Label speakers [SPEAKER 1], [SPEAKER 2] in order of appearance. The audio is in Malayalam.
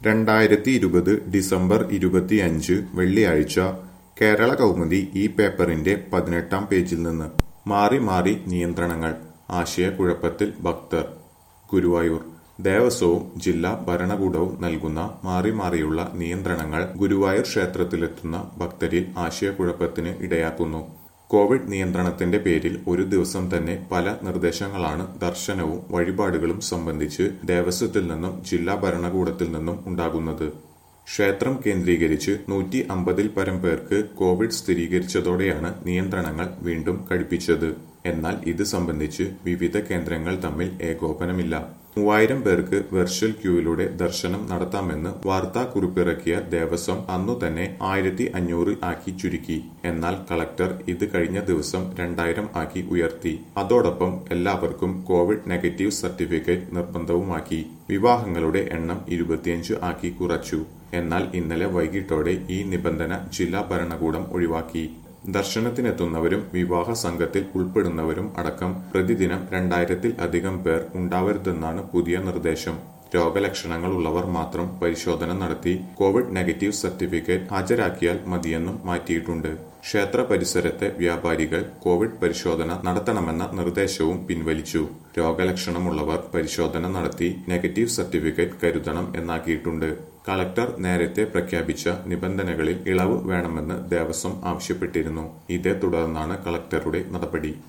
[SPEAKER 1] രണ്ടായിരത്തി ഇരുപത് ഡിസംബർ ഇരുപത്തിയഞ്ച് വെള്ളിയാഴ്ച കേരള കൗമുദി ഈ പേപ്പറിന്റെ പതിനെട്ടാം പേജിൽ നിന്ന് മാറി മാറി നിയന്ത്രണങ്ങൾ ആശയക്കുഴപ്പത്തിൽ ഭക്തർ ഗുരുവായൂർ ദേവസ്വവും ജില്ലാ ഭരണകൂടവും നൽകുന്ന മാറി മാറിയുള്ള നിയന്ത്രണങ്ങൾ ഗുരുവായൂർ ക്ഷേത്രത്തിലെത്തുന്ന ഭക്തരിൽ ആശയക്കുഴപ്പത്തിന് ഇടയാക്കുന്നു കോവിഡ് നിയന്ത്രണത്തിന്റെ പേരിൽ ഒരു ദിവസം തന്നെ പല നിർദ്ദേശങ്ങളാണ് ദർശനവും വഴിപാടുകളും സംബന്ധിച്ച് ദേവസ്വത്തിൽ നിന്നും ജില്ലാ ഭരണകൂടത്തിൽ നിന്നും ഉണ്ടാകുന്നത് ക്ഷേത്രം കേന്ദ്രീകരിച്ച് നൂറ്റി അമ്പതിൽ പരം പേർക്ക് കോവിഡ് സ്ഥിരീകരിച്ചതോടെയാണ് നിയന്ത്രണങ്ങൾ വീണ്ടും കടുപ്പിച്ചത് എന്നാൽ ഇത് സംബന്ധിച്ച് വിവിധ കേന്ദ്രങ്ങൾ തമ്മിൽ ഏകോപനമില്ല മൂവായിരം പേർക്ക് വെർച്വൽ ക്യൂയിലൂടെ ദർശനം നടത്താമെന്ന് വാർത്താക്കുറിപ്പിറക്കിയ ദേവസ്വം അന്നു തന്നെ ആയിരത്തി അഞ്ഞൂറ് ആക്കി ചുരുക്കി എന്നാൽ കളക്ടർ ഇത് കഴിഞ്ഞ ദിവസം രണ്ടായിരം ആക്കി ഉയർത്തി അതോടൊപ്പം എല്ലാവർക്കും കോവിഡ് നെഗറ്റീവ് സർട്ടിഫിക്കറ്റ് നിർബന്ധവുമാക്കി വിവാഹങ്ങളുടെ എണ്ണം ഇരുപത്തിയഞ്ച് ആക്കി കുറച്ചു എന്നാൽ ഇന്നലെ വൈകിട്ടോടെ ഈ നിബന്ധന ജില്ലാ ഭരണകൂടം ഒഴിവാക്കി ദർശനത്തിനെത്തുന്നവരും വിവാഹ സംഘത്തിൽ ഉൾപ്പെടുന്നവരും അടക്കം പ്രതിദിനം രണ്ടായിരത്തിൽ അധികം പേർ ഉണ്ടാവരുതെന്നാണ് പുതിയ നിർദ്ദേശം രോഗലക്ഷണങ്ങൾ ഉള്ളവർ മാത്രം പരിശോധന നടത്തി കോവിഡ് നെഗറ്റീവ് സർട്ടിഫിക്കറ്റ് ഹാജരാക്കിയാൽ മതിയെന്നും മാറ്റിയിട്ടുണ്ട് ക്ഷേത്ര പരിസരത്തെ വ്യാപാരികൾ കോവിഡ് പരിശോധന നടത്തണമെന്ന നിർദ്ദേശവും പിൻവലിച്ചു രോഗലക്ഷണമുള്ളവർ പരിശോധന നടത്തി നെഗറ്റീവ് സർട്ടിഫിക്കറ്റ് കരുതണം എന്നാക്കിയിട്ടുണ്ട് കളക്ടർ നേരത്തെ പ്രഖ്യാപിച്ച നിബന്ധനകളിൽ ഇളവ് വേണമെന്ന് ദേവസ്വം ആവശ്യപ്പെട്ടിരുന്നു ഇതേ തുടർന്നാണ് കളക്ടറുടെ നടപടി